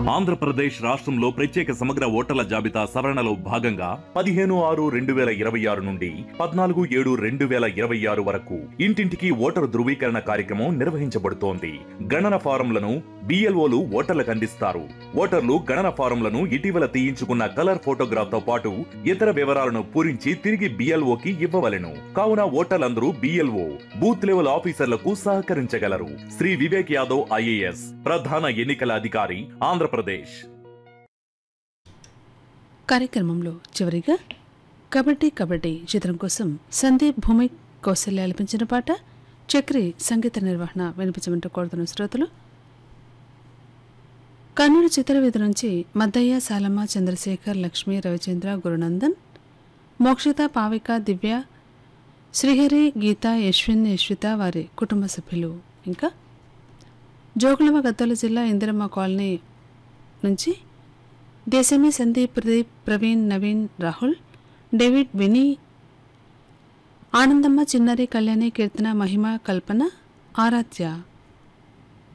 ఆంధ్రప్రదేశ్ రాష్ట్రంలో ప్రత్యేక సమగ్ర ఓటర్ల జాబితా సవరణలో భాగంగా పదిహేను ఆరు రెండు వేల ఇరవై ఆరు నుండి పద్నాలుగు ఏడు రెండు వేల ఇరవై ఆరు వరకు ఇంటింటికి ఓటరు ధృవీకరణ కార్యక్రమం నిర్వహించబడుతోంది గణన ఫారంలను బిఎల్ఓలు ఓటర్లకు అందిస్తారు ఓటర్లు గణన ఫారంలను ఇటీవల తీయించుకున్న కలర్ ఫోటోగ్రాఫ్ తో పాటు ఇతర వివరాలను పూరించి తిరిగి బిఎల్ఓకి ఇవ్వవలెను కావున ఓటర్లందరూ బిఎల్ఓ బూత్ లెవెల్ ఆఫీసర్లకు సహకరించగలరు శ్రీ వివేక్ యాదవ్ ఐఏఎస్ ప్రధాన ఎన్నికల అధికారి ఆంధ్రప్రదేశ్ కార్యక్రమంలో చివరిగా కబడ్డీ కబడ్డీ చిత్రం కోసం సందీప్ భూమి కౌశల్య ఆలపించిన పాట చక్రి సంగీత నిర్వహణ వినిపించమంటూ కోరుతున్న శ్రోతలు కర్నూలు చిత్రవేది నుంచి మద్దయ్య సాలమ్మ చంద్రశేఖర్ లక్ష్మి రవిచంద్ర గురునందన్ మోక్షిత పావిక దివ్య శ్రీహరి గీత యశ్విన్ యశ్విత వారి కుటుంబ సభ్యులు ఇంకా జోగులవ గద్దోల జిల్లా ఇందిరమ్మ కాలనీ నుంచి దేశమే సందీప్ ప్రదీప్ ప్రవీణ్ నవీన్ రాహుల్ డేవిడ్ వినీ ఆనందమ్మ చిన్నరి కళ్యాణి కీర్తన మహిమ కల్పన ఆరాధ్య